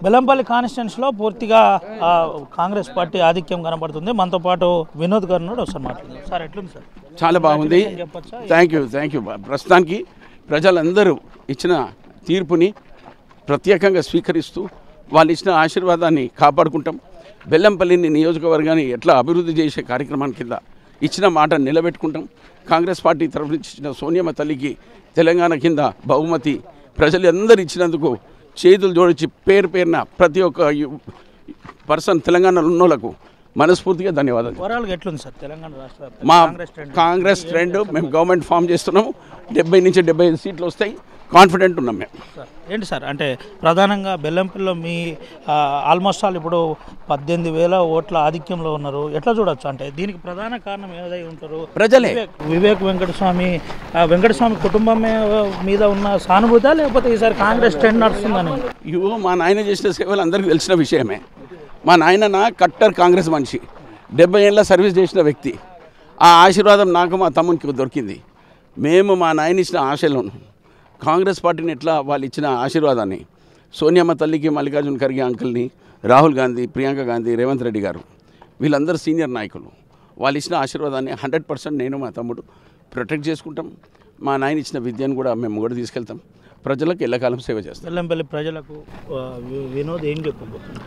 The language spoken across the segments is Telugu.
బెల్లంపల్లి కాన్స్టిట్యున్సీలో పూర్తిగా ఆ, కాంగ్రెస్ పార్టీ ఆధిక్యం కనబడుతుంది మనతో పాటు వినోద్ గారు కూడా ఒకసారి మాట్లాడుతుంది సార్ ఎట్లుంది సార్ చాలా బాగుంది చెప్పొచ్చా? థ్యాంక్ యూ థ్యాంక్ యూ ప్రస్తుతానికి ప్రజలందరూ ఇచ్చిన తీర్పుని ప్రత్యేకంగా స్వీకరిస్తూ వాళ్ళు ఇచ్చిన ఆశీర్వాదాన్ని కాపాడుకుంటాం బెల్లంపల్లిని నియోజకవర్గాన్ని ఎట్లా అభివృద్ధి చేసే కార్యక్రమాన్ని కింద ఇచ్చిన మాట నిలబెట్టుకుంటాం కాంగ్రెస్ పార్టీ తరఫు నుంచి ఇచ్చిన సోనియమ్మ తల్లికి తెలంగాణ కింద బహుమతి ప్రజలందరూ ఇచ్చినందుకు చేతులు జోడించి పేరు పేరున ప్రతి ఒక్క యు- పర్సన్ తెలంగాణలో ఉన్నోళ్లకు మనస్ఫూర్తిగా ధన్యవాదాలు ఓవరాల్గా ఎట్లుంది సార్ తెలంగాణ రాష్ట్ర వ్యాప్తంగా మా కాంగ్రెస్ ట్రెండ్ కాంగ్రెస్ ట్రెండ్ మేము గవర్నమెంట్ ఫామ్ చేస్తున్నాము డెబ్బై నుంచి డెబ్బై ఐదు సీట్లు వస్తాయి కాన్ఫిడెంట్ ఉన్నాం మేము సార్ ఏంటి సార్ అంటే ప్రధానంగా బెల్లంపల్లిలో మీ ఆల్మోస్ట్ ఆల్ ఇప్పుడు పద్దెనిమిది వేల ఓట్ల ఆధిక్యంలో ఉన్నారు ఎట్లా చూడొచ్చు అంటే దీనికి ప్రధాన కారణం ఏదై ఉంటారు ప్రజలే వివేక్ వివేక్ వెంకటస్వామి ఆ, వెంకటస్వామి కుటుంబం మీ- మీద ఉన్న సానుభూత లేకపోతే ఈసారి కాంగ్రెస్ ట్రెండ్ నడుస్తుందని ఇవో మా నాయన చేసిన సేవలు అందరికీ తెలిసిన విషయమే మా నాయన నా కట్టర్ కాంగ్రెస్ మనిషి డెబ్బై ఏళ్ళ సర్వీస్ చేసిన వ్యక్తి ఆ ఆశీర్వాదం నాకు మా తమ్మునికి దొరికింది మేము మా నాయన ఇచ్చిన ఆశలను కాంగ్రెస్ పార్టీని ఎట్లా వాళ్ళు ఇచ్చిన ఆశీర్వాదాన్ని సోనియమ్మ తల్లికి మల్లికార్జున ఖర్గే అంకుల్ని రాహుల్ గాంధీ ప్రియాంక గాంధీ రేవంత్ రెడ్డి గారు వీళ్ళందరూ సీనియర్ నాయకులు వాళ్ళు ఇచ్చిన ఆశీర్వాదాన్ని హండ్రెడ్ పర్సెంట్ నేను మా తమ్ముడు ప్రొటెక్ట్ చేసుకుంటాం మా నాయన ఇచ్చిన విద్యను కూడా మేము కూడా తీసుకెళ్తాం ప్రజలకు ఎల్లకాలం సేవ చేస్తాం బెల్లంపల్లి ప్రజలకు ఆ, వి- వినోద్ ఏం చెప్పబోతున్నారు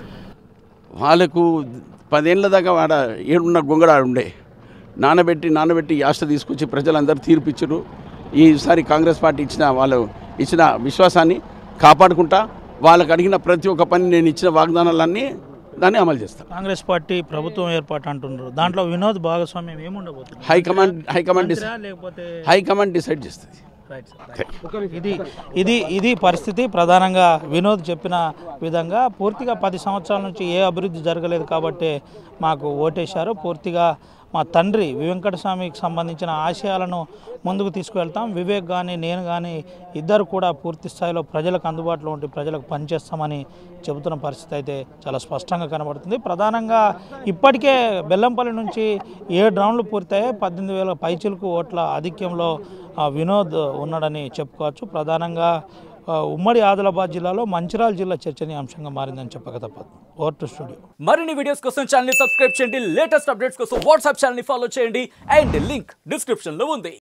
వాళ్ళకు పదేళ్ళ దాకా వాడ ఏడున్న గొంగడ ఉండే నానబెట్టి నానబెట్టి యాస్త తీసుకొచ్చి ప్రజలందరూ తీర్పిచ్చారు ఈసారి కాంగ్రెస్ పార్టీ ఇచ్చిన వాళ్ళు ఇచ్చిన విశ్వాసాన్ని కాపాడుకుంటా వాళ్ళకి అడిగిన ప్రతి ఒక్క పని నేను ఇచ్చిన వాగ్దానాలన్నీ దాన్ని అమలు చేస్తాను కాంగ్రెస్ పార్టీ ప్రభుత్వం ఏర్పాటు అంటున్నారు దాంట్లో వినోద్ భాగస్వామ్యం ఏముండబోతుంది హైకమాండ్ హైకమాండ్ డిసైడ్ మంత్రా లేకపోతే హైకమాండ్ డిసైడ్ చేస్తుంది రైట్ సార్. ఇది ఇది ఇది పరిస్థితి ప్రధానంగా వినోద్ చెప్పిన విధంగా పూర్తిగా పది సంవత్సరాల నుంచి ఏ అభివృద్ధి జరగలేదు కాబట్టి మాకు ఓటేశారు పూర్తిగా మా తండ్రి వెంకటస్వామికి సంబంధించిన ఆశయాలను ముందుకు తీసుకువెళ్తాం వివేక్ కానీ నేను కానీ ఇద్దరు కూడా పూర్తి స్థాయిలో ప్రజలకు అందుబాటులో ఉండి ప్రజలకు పనిచేస్తామని చెబుతున్న పరిస్థితి అయితే చాలా స్పష్టంగా కనబడుతుంది ప్రధానంగా ఇప్పటికే బెల్లంపల్లి నుంచి ఏడు రౌండ్లు పూర్తయ్యాయి పద్దెనిమిది వేల పైచిలకు ఓట్ల ఆధిక్యంలో ఆ, వినోద్ ఉన్నాడని చెప్పుకోవచ్చు ప్రధానంగా ఆ, ఉమ్మడి ఆదిలాబాద్ జిల్లాలో మంచిర్యాల జిల్లా చర్చనీయాంశంగా మారిందని చెప్పక తప్పదు ఓవర్ టు స్టూడియో మరిన్ని వీడియోస్ కోసం ఛానల్ ని సబ్స్క్రైబ్ చేయండి లేటెస్ట్ అప్డేట్స్ కోసం వాట్సాప్ ఛానల్ ని ఫాలో చేయండి అండ్ లింక్ డిస్క్రిప్షన్ లో ఉంది